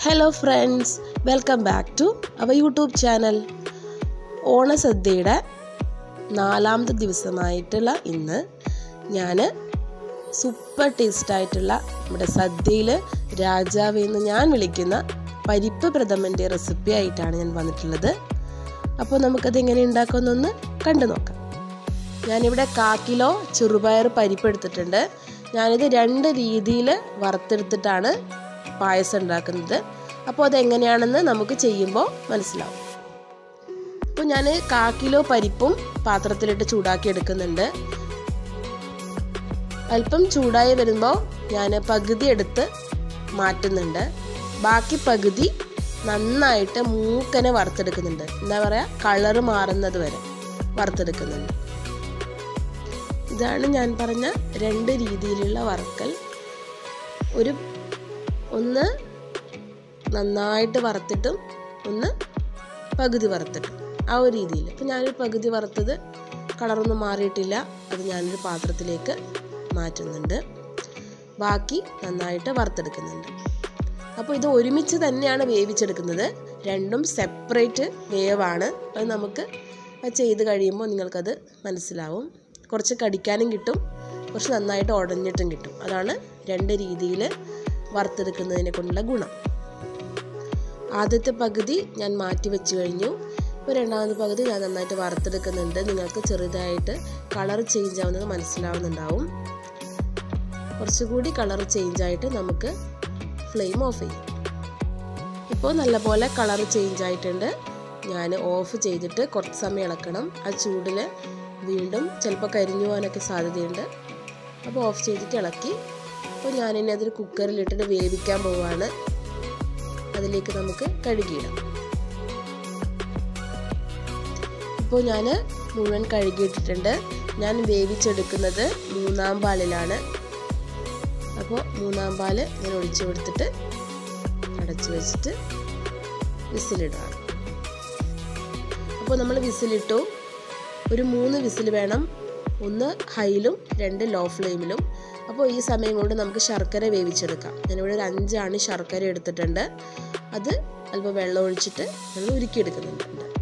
hello friends welcome back to our YouTube channel ഓണസദ്യയുടെ നാലാമത്തെ ദിവസമായിട്ടുള്ള ഇന്ന് ഞാൻ സൂപ്പർ ടേസ്റ്റായിട്ടുള്ള നമ്മുടെ സദ്യയിൽ രാജാവ് എന്ന് ഞാൻ വിളിക്കുന്ന പരിപ്പ് പ്രഥമൻ്റെ റെസിപ്പി ആയിട്ടാണ് ഞാൻ വന്നിട്ടുള്ളത് അപ്പോൾ നമുക്കത് എങ്ങനെ ഉണ്ടാക്കുമെന്നൊന്ന് കണ്ടു നോക്കാം ഞാനിവിടെ കാ കിലോ ചെറുപയർ പരിപ്പ് എടുത്തിട്ടുണ്ട് ഞാനിത് രണ്ട് രീതിയിൽ വറുത്തെടുത്തിട്ടാണ് പായസം ഉണ്ടാക്കുന്നത് അപ്പോൾ അതെങ്ങനെയാണെന്ന് നമുക്ക് ചെയ്യുമ്പോൾ മനസ്സിലാവും അപ്പോൾ ഞാൻ കാ കിലോ പരിപ്പും പാത്രത്തിലിട്ട് ചൂടാക്കി എടുക്കുന്നുണ്ട് അല്പം ചൂടായി വരുമ്പോൾ ഞാൻ പകുതി എടുത്ത് മാറ്റുന്നുണ്ട് ബാക്കി പകുതി നന്നായിട്ട് മൂക്കനെ വറുത്തെടുക്കുന്നുണ്ട് എന്താ പറയുക കളറ് മാറുന്നത് വരെ വറുത്തെടുക്കുന്നുണ്ട് ഇതാണ് ഞാൻ പറഞ്ഞ രണ്ട് രീതിയിലുള്ള വറുക്കൽ ഒരു ഒന്ന് നന്നായിട്ട് വറുത്തിട്ടും ഒന്ന് പകുതി വറുത്തിട്ടും ആ ഒരു രീതിയിൽ അപ്പം ഞാനൊരു പകുതി വറുത്തത് കളറൊന്നും മാറിയിട്ടില്ല അത് ഞാനൊരു പാത്രത്തിലേക്ക് മാറ്റുന്നുണ്ട് ബാക്കി നന്നായിട്ട് വറുത്തെടുക്കുന്നുണ്ട് അപ്പോൾ ഇത് ഒരുമിച്ച് തന്നെയാണ് വേവിച്ചെടുക്കുന്നത് രണ്ടും സെപ്പറേറ്റ് വേവാണ് അത് നമുക്ക് ചെയ്ത് കഴിയുമ്പോൾ നിങ്ങൾക്കത് മനസ്സിലാവും കുറച്ച് കടിക്കാനും കിട്ടും കുറച്ച് നന്നായിട്ട് ഉടഞ്ഞിട്ടും കിട്ടും അതാണ് രണ്ട് രീതിയിൽ വറുത്തെടുക്കുന്നതിനെ കൊണ്ടുള്ള ഗുണം ആദ്യത്തെ പകുതി ഞാൻ മാറ്റി വെച്ച് കഴിഞ്ഞു ഇപ്പോൾ രണ്ടാമത്തെ പകുതി ഞാൻ നന്നായിട്ട് വറുത്തെടുക്കുന്നുണ്ട് നിങ്ങൾക്ക് ചെറുതായിട്ട് കളർ ചേഞ്ച് ആവുന്നത് മനസ്സിലാവുന്നുണ്ടാവും കുറച്ചുകൂടി കളർ ചേഞ്ച് ആയിട്ട് നമുക്ക് ഫ്ലെയിം ഓഫ് ചെയ്യാം ഇപ്പോൾ നല്ലപോലെ കളർ ചേഞ്ച് ആയിട്ടുണ്ട് ഞാൻ ഓഫ് ചെയ്തിട്ട് കുറച്ച് സമയം ഇളക്കണം ആ ചൂടിൽ വീണ്ടും ചിലപ്പോൾ കരിഞ്ഞു പോകാനൊക്കെ സാധ്യതയുണ്ട് അപ്പോൾ ഓഫ് ചെയ്തിട്ട് ഇളക്കി അപ്പോൾ ഞാനിനി അതൊരു കുക്കറിലിട്ടിട്ട് വേവിക്കാൻ പോവുകയാണ് അതിലേക്ക് നമുക്ക് കഴുകിയിടാം ഇപ്പോൾ ഞാൻ മുഴുവൻ കഴുകിയിട്ടിട്ടുണ്ട് ഞാൻ വേവിച്ചെടുക്കുന്നത് മൂന്നാം പാലിലാണ് അപ്പോൾ മൂന്നാം പാല് ഞാൻ ഒഴിച്ചു കൊടുത്തിട്ട് അടച്ചു വെച്ചിട്ട് വിസിലിടാണ് അപ്പോൾ നമ്മൾ വിസിലിട്ടു ഒരു മൂന്ന് വിസിൽ വേണം ഒന്ന് ഹൈയിലും രണ്ട് ലോ ഫ്ലെയിമിലും അപ്പോൾ ഈ സമയം കൊണ്ട് നമുക്ക് ശർക്കര വേവിച്ചെടുക്കാം ഞാനിവിടെ ഒരു അഞ്ചാണ് ശർക്കര എടുത്തിട്ടുണ്ട് അത് അല്പം വെള്ളം ഒഴിച്ചിട്ട് നമ്മൾ ഉരുക്കിയെടുക്കുന്നുണ്ട്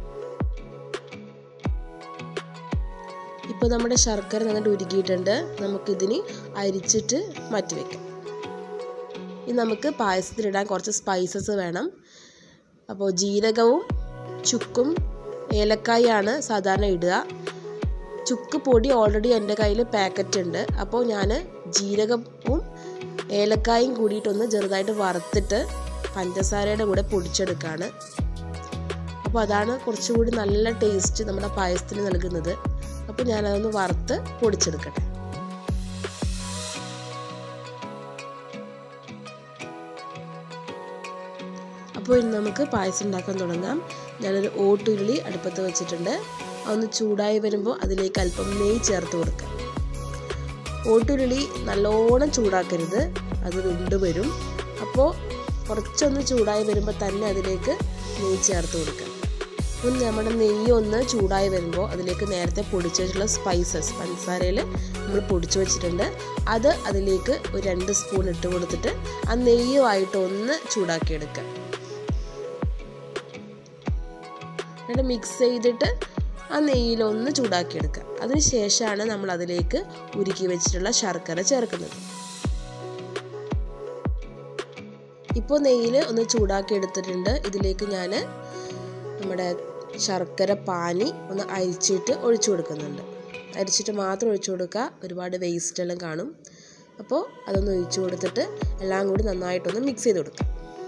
ഇപ്പോൾ നമ്മുടെ ശർക്കര നന്നായിട്ട് ഉരുക്കിയിട്ടുണ്ട് നമുക്കിതിന് അരിച്ചിട്ട് മാറ്റി വയ്ക്കാം ഇനി നമുക്ക് പായസത്തിലിടാൻ കുറച്ച് സ്പൈസസ് വേണം അപ്പോൾ ജീരകവും ചുക്കും ഏലക്കായാണ് സാധാരണ ഇടുക ചുക്ക് പൊടി ഓൾറെഡി എൻ്റെ കയ്യിൽ പാക്കറ്റ് ഉണ്ട് അപ്പോൾ ഞാൻ ജീരകവും ഏലക്കായും കൂടിയിട്ടൊന്ന് ചെറുതായിട്ട് വറുത്തിട്ട് പഞ്ചസാരയുടെ കൂടെ പൊടിച്ചെടുക്കുകയാണ് അപ്പോൾ അതാണ് കുറച്ചുകൂടി നല്ല ടേസ്റ്റ് നമ്മുടെ പായസത്തിന് നൽകുന്നത് അപ്പോൾ ഞാനതൊന്ന് വറുത്ത് പൊടിച്ചെടുക്കട്ടെ അപ്പോൾ ഇനി നമുക്ക് പായസം ഉണ്ടാക്കാൻ തുടങ്ങാം ഞാനൊരു ഓട്ടുരുളി അടുപ്പത്ത് വെച്ചിട്ടുണ്ട് അതൊന്ന് ചൂടായി വരുമ്പോൾ അതിലേക്ക് അല്പം നെയ്യ് ചേർത്ത് കൊടുക്കാം ഓട്ടുരുളി നല്ലോണം ചൂടാക്കരുത് അത് വിണ്ടു വരും അപ്പോൾ കുറച്ചൊന്ന് ചൂടായി വരുമ്പോൾ തന്നെ അതിലേക്ക് നെയ്യ് ചേർത്ത് കൊടുക്കാം അപ്പം നമ്മുടെ നെയ്യ് ഒന്ന് ചൂടായി വരുമ്പോൾ അതിലേക്ക് നേരത്തെ പൊടിച്ചു വെച്ചിട്ടുള്ള സ്പൈസസ് പഞ്ചസാരയിൽ നമ്മൾ പൊടിച്ചു വെച്ചിട്ടുണ്ട് അത് അതിലേക്ക് ഒരു രണ്ട് സ്പൂൺ ഇട്ട് കൊടുത്തിട്ട് ആ നെയ്യുമായിട്ട് ഒന്ന് ചൂടാക്കിയെടുക്കുക എന്നിട്ട് മിക്സ് ചെയ്തിട്ട് ആ നെയ്യിലൊന്ന് ചൂടാക്കിയെടുക്കുക അതിന് ശേഷമാണ് നമ്മൾ അതിലേക്ക് ഉരുക്കി വെച്ചിട്ടുള്ള ശർക്കര ചേർക്കുന്നത് ഇപ്പോൾ നെയ്യിൽ ഒന്ന് ചൂടാക്കി എടുത്തിട്ടുണ്ട് ഇതിലേക്ക് ഞാൻ നമ്മുടെ ശർക്കര പാനി ഒന്ന് അരിച്ചിട്ട് ഒഴിച്ചു കൊടുക്കുന്നുണ്ട് അരിച്ചിട്ട് മാത്രം ഒഴിച്ചു കൊടുക്കുക ഒരുപാട് വേസ്റ്റ് എല്ലാം കാണും അപ്പോൾ അതൊന്ന് ഒഴിച്ചു കൊടുത്തിട്ട് എല്ലാം കൂടി നന്നായിട്ടൊന്ന് മിക്സ് ചെയ്ത് കൊടുക്കുക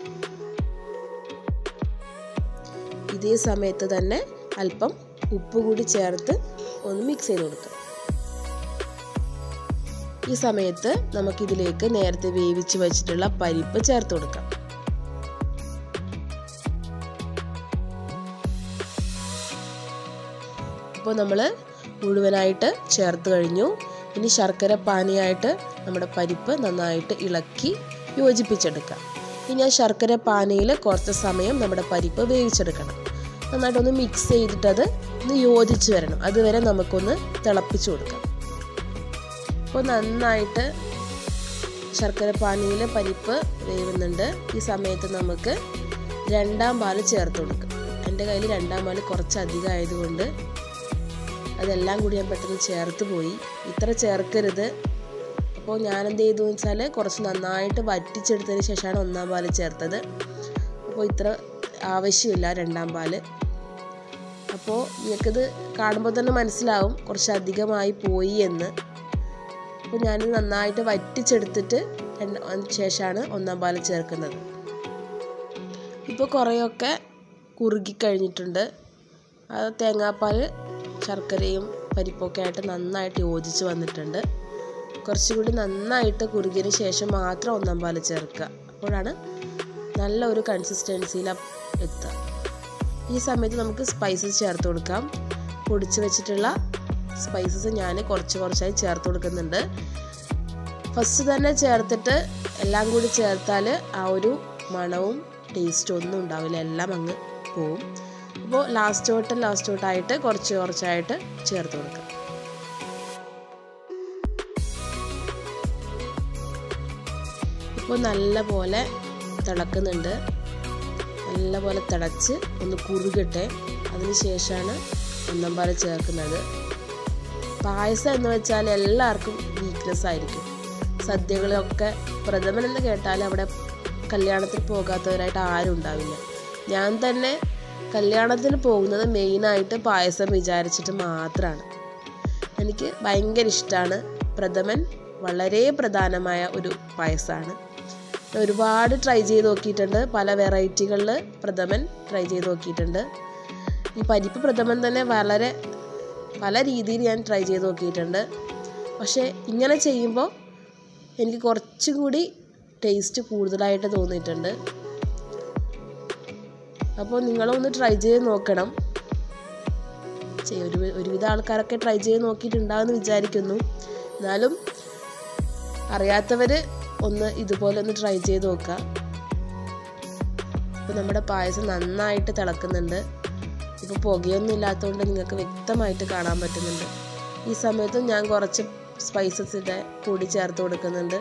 ഇതേ സമയത്ത് തന്നെ അല്പം ഉപ്പ് കൂടി ചേർത്ത് ഒന്ന് മിക്സ് ചെയ്ത് കൊടുക്കുക ഈ സമയത്ത് നമുക്കിതിലേക്ക് നേരത്തെ വേവിച്ച് വെച്ചിട്ടുള്ള പരിപ്പ് ചേർത്ത് കൊടുക്കാം അപ്പോൾ നമ്മൾ മുഴുവനായിട്ട് ചേർത്ത് കഴിഞ്ഞു ഇനി ശർക്കര പാനിയായിട്ട് നമ്മുടെ പരിപ്പ് നന്നായിട്ട് ഇളക്കി യോജിപ്പിച്ചെടുക്കാം ഇനി ആ ശർക്കര പാനിയിൽ കുറച്ച് സമയം നമ്മുടെ പരിപ്പ് വേവിച്ചെടുക്കണം നന്നായിട്ടൊന്ന് മിക്സ് ചെയ്തിട്ടത് ഒന്ന് യോജിച്ച് വരണം അതുവരെ നമുക്കൊന്ന് തിളപ്പിച്ച് കൊടുക്കാം അപ്പോൾ നന്നായിട്ട് ശർക്കര പാനിയിൽ പരിപ്പ് വേവുന്നുണ്ട് ഈ സമയത്ത് നമുക്ക് രണ്ടാം പാല് ചേർത്ത് കൊടുക്കും എൻ്റെ കയ്യിൽ രണ്ടാം പാല് കുറച്ച് അധികം ആയതുകൊണ്ട് അതെല്ലാം കൂടി ഞാൻ പെട്ടെന്ന് ചേർത്ത് പോയി ഇത്ര ചേർക്കരുത് അപ്പോൾ ഞാൻ എന്ത് ചെയ്തു എന്ന് വെച്ചാൽ കുറച്ച് നന്നായിട്ട് വറ്റിച്ചെടുത്തതിന് ശേഷമാണ് ഒന്നാം പാല് ചേർത്തത് അപ്പോൾ ഇത്ര ആവശ്യമില്ല രണ്ടാം പാല് അപ്പോൾ നിങ്ങൾക്കിത് കാണുമ്പോൾ തന്നെ മനസ്സിലാവും കുറച്ച് അധികമായി പോയി എന്ന് അപ്പോൾ ഞാനിത് നന്നായിട്ട് വറ്റിച്ചെടുത്തിട്ട് ശേഷമാണ് ഒന്നാം പാല് ചേർക്കുന്നത് ഇപ്പോൾ കുറേയൊക്കെ കുറുകി കഴിഞ്ഞിട്ടുണ്ട് അത് തേങ്ങാപ്പാൽ ശർക്കരയും പരിപ്പൊക്കെ ആയിട്ട് നന്നായിട്ട് യോജിച്ച് വന്നിട്ടുണ്ട് കുറച്ചുകൂടി നന്നായിട്ട് കുറുകിയതിന് ശേഷം മാത്രം ഒന്നാം പാല് ചേർക്കുക അപ്പോഴാണ് നല്ല ഒരു കൺസിസ്റ്റൻസിയിൽ എത്തുക ഈ സമയത്ത് നമുക്ക് സ്പൈസസ് ചേർത്ത് കൊടുക്കാം പൊടിച്ച് വെച്ചിട്ടുള്ള സ്പൈസസ് ഞാൻ കുറച്ച് കുറച്ചായി ചേർത്ത് കൊടുക്കുന്നുണ്ട് ഫസ്റ്റ് തന്നെ ചേർത്തിട്ട് എല്ലാം കൂടി ചേർത്താൽ ആ ഒരു മണവും ടേസ്റ്റും ഒന്നും ഉണ്ടാവില്ല എല്ലാം അങ്ങ് പോവും അപ്പോൾ ലാസ്റ്റ് തൊട്ട് ലാസ്റ്റ് തൊട്ടായിട്ട് കുറച്ച് കുറച്ചായിട്ട് ചേർത്ത് കൊടുക്കാം ഇപ്പോൾ നല്ല പോലെ തിളക്കുന്നുണ്ട് നല്ല പോലെ തിളച്ച് ഒന്ന് കുറുകട്ടെ അതിന് ശേഷമാണ് ഒന്നാം പാല് ചേർക്കുന്നത് പായസം എന്ന് വെച്ചാൽ എല്ലാവർക്കും വീക്ക്നെസ് ആയിരിക്കും സദ്യകളൊക്കെ പ്രഥമൻ എന്ന് കേട്ടാൽ അവിടെ കല്യാണത്തിൽ പോകാത്തവരായിട്ട് ആരും ഉണ്ടാവില്ല ഞാൻ തന്നെ കല്യാണത്തിന് പോകുന്നത് മെയിനായിട്ട് പായസം വിചാരിച്ചിട്ട് മാത്രമാണ് എനിക്ക് ഭയങ്കര ഇഷ്ടമാണ് പ്രഥമൻ വളരെ പ്രധാനമായ ഒരു പായസമാണ് ഒരുപാട് ട്രൈ ചെയ്ത് നോക്കിയിട്ടുണ്ട് പല വെറൈറ്റികളിൽ പ്രഥമൻ ട്രൈ ചെയ്ത് നോക്കിയിട്ടുണ്ട് ഈ പരിപ്പ് പ്രഥമൻ തന്നെ വളരെ പല രീതിയിൽ ഞാൻ ട്രൈ ചെയ്ത് നോക്കിയിട്ടുണ്ട് പക്ഷേ ഇങ്ങനെ ചെയ്യുമ്പോൾ എനിക്ക് കുറച്ചുകൂടി ടേസ്റ്റ് കൂടുതലായിട്ട് തോന്നിയിട്ടുണ്ട് അപ്പോൾ നിങ്ങളൊന്ന് ട്രൈ ചെയ്ത് നോക്കണം ഒരു ഒരുവിധ ആൾക്കാരൊക്കെ ട്രൈ ചെയ്ത് നോക്കിയിട്ടുണ്ടാകുമെന്ന് വിചാരിക്കുന്നു എന്നാലും അറിയാത്തവർ ഒന്ന് ഇതുപോലെ ഒന്ന് ട്രൈ ചെയ്ത് നോക്കുക ഇപ്പോൾ നമ്മുടെ പായസം നന്നായിട്ട് തിളക്കുന്നുണ്ട് ഇപ്പോൾ പുകയൊന്നും ഇല്ലാത്തതുകൊണ്ട് നിങ്ങൾക്ക് വ്യക്തമായിട്ട് കാണാൻ പറ്റുന്നുണ്ട് ഈ സമയത്തും ഞാൻ കുറച്ച് സ്പൈസസിൻ്റെ പൊടി ചേർത്ത് കൊടുക്കുന്നുണ്ട്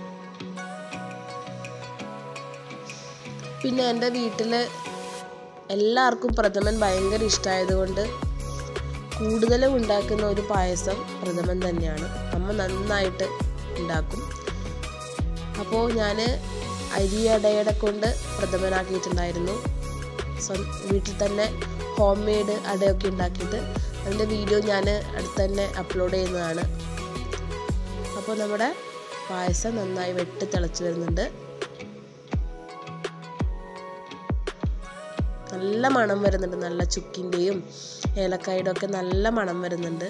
പിന്നെ എൻ്റെ വീട്ടിൽ എല്ലാവർക്കും പ്രഥമൻ ഭയങ്കര ഇഷ്ടമായതുകൊണ്ട് കൂടുതലും ഉണ്ടാക്കുന്ന ഒരു പായസം പ്രഥമൻ തന്നെയാണ് അമ്മ നന്നായിട്ട് ഉണ്ടാക്കും അപ്പോൾ ഞാൻ അരിയടയുടെ കൊണ്ട് പ്രഥമനാക്കിയിട്ടുണ്ടായിരുന്നു സ്വ വീട്ടിൽ തന്നെ ഹോം മെയ്ഡ് അടയൊക്കെ ഉണ്ടാക്കിയിട്ട് അതിൻ്റെ വീഡിയോ ഞാൻ അടുത്ത് തന്നെ അപ്ലോഡ് ചെയ്യുന്നതാണ് അപ്പോൾ നമ്മുടെ പായസം നന്നായി വെട്ടി തിളച്ച് വരുന്നുണ്ട് നല്ല മണം വരുന്നുണ്ട് നല്ല ചുക്കിൻ്റെയും ഏലക്കായുടെ ഒക്കെ നല്ല മണം വരുന്നുണ്ട്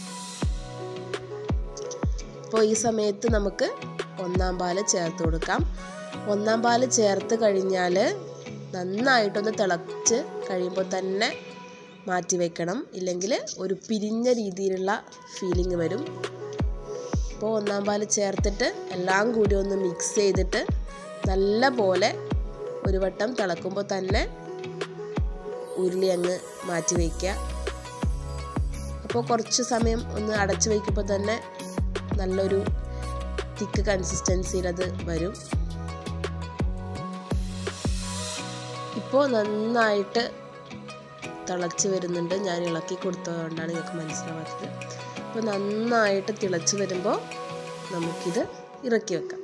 അപ്പോൾ ഈ സമയത്ത് നമുക്ക് ഒന്നാം പാല് ചേർത്ത് കൊടുക്കാം ഒന്നാം പാല് ചേർത്ത് കഴിഞ്ഞാൽ നന്നായിട്ടൊന്ന് തിളച്ച് കഴിയുമ്പോൾ തന്നെ മാറ്റി വെക്കണം ഇല്ലെങ്കിൽ ഒരു പിരിഞ്ഞ രീതിയിലുള്ള ഫീലിംഗ് വരും അപ്പോൾ ഒന്നാം പാല് ചേർത്തിട്ട് എല്ലാം കൂടി ഒന്ന് മിക്സ് ചെയ്തിട്ട് നല്ല പോലെ ഒരു വട്ടം തിളക്കുമ്പോൾ തന്നെ ഉരുളി അങ്ങ് മാറ്റി വയ്ക്കുക അപ്പോൾ കുറച്ച് സമയം ഒന്ന് അടച്ചു വയ്ക്കുമ്പോൾ തന്നെ നല്ലൊരു തിക്ക് കൺസിസ്റ്റൻസിയിൽ അത് വരും ഇപ്പോൾ നന്നായിട്ട് തിളച്ച് വരുന്നുണ്ട് ഞാൻ ഇളക്കി കൊടുത്തതുകൊണ്ടാണ് നിങ്ങൾക്ക് മനസ്സിലാവാത്തത് അപ്പോൾ നന്നായിട്ട് തിളച്ച് വരുമ്പോൾ നമുക്കിത് ഇറക്കി വെക്കാം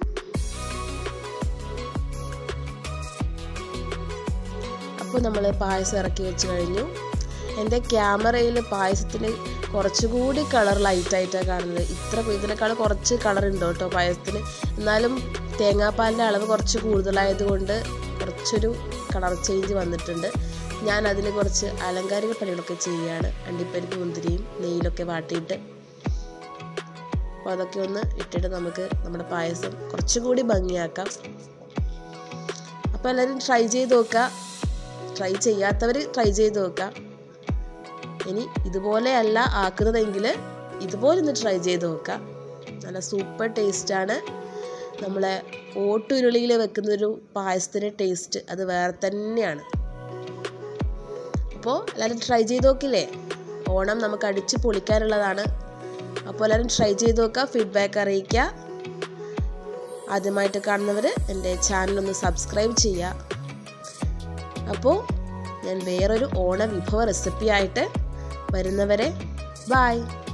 അപ്പോൾ നമ്മൾ പായസം ഇറക്കി വെച്ച് കഴിഞ്ഞു എൻ്റെ ക്യാമറയിൽ പായസത്തിന് കുറച്ചുകൂടി കളർ ലൈറ്റായിട്ടാണ് കാണുന്നത് ഇത്ര ഇതിനേക്കാൾ കുറച്ച് കളർ ഉണ്ട് കേട്ടോ പായസത്തിന് എന്നാലും തേങ്ങാപ്പാലിൻ്റെ അളവ് കുറച്ച് കൂടുതലായതുകൊണ്ട് കുറച്ചൊരു കളർ ചേഞ്ച് വന്നിട്ടുണ്ട് ഞാൻ അതിൽ കുറച്ച് അലങ്കാരിക പണികളൊക്കെ ചെയ്യുകയാണ് അണ്ടിപ്പരിപ്പ് മുന്തിരിയും നെയ്യിലൊക്കെ വാട്ടിയിട്ട് അപ്പോൾ അതൊക്കെ ഒന്ന് ഇട്ടിട്ട് നമുക്ക് നമ്മുടെ പായസം കുറച്ചുകൂടി ഭംഗിയാക്കാം അപ്പോൾ എല്ലാവരും ട്രൈ ചെയ്ത് നോക്കുക ട്രൈ ചെയ്യാത്തവർ ട്രൈ ചെയ്ത് നോക്കുക ഇനി ഇതുപോലെയല്ല ആക്കുന്നതെങ്കിൽ ഇതുപോലെ ഒന്ന് ട്രൈ ചെയ്ത് നോക്കുക നല്ല സൂപ്പർ ടേസ്റ്റാണ് നമ്മളെ ഓട്ടുരുളിയിൽ വെക്കുന്നൊരു പായസത്തിൻ്റെ ടേസ്റ്റ് അത് വേറെ തന്നെയാണ് അപ്പോൾ എല്ലാവരും ട്രൈ ചെയ്ത് നോക്കില്ലേ ഓണം നമുക്ക് അടിച്ച് പൊളിക്കാനുള്ളതാണ് അപ്പോൾ എല്ലാവരും ട്രൈ ചെയ്ത് നോക്കുക ഫീഡ്ബാക്ക് അറിയിക്കുക ആദ്യമായിട്ട് കാണുന്നവർ എൻ്റെ ചാനലൊന്ന് സബ്സ്ക്രൈബ് ചെയ്യുക അപ്പോൾ ഞാൻ വേറൊരു ഓണ വിഭവ റെസിപ്പി ആയിട്ട് വരുന്നവരെ ബായ്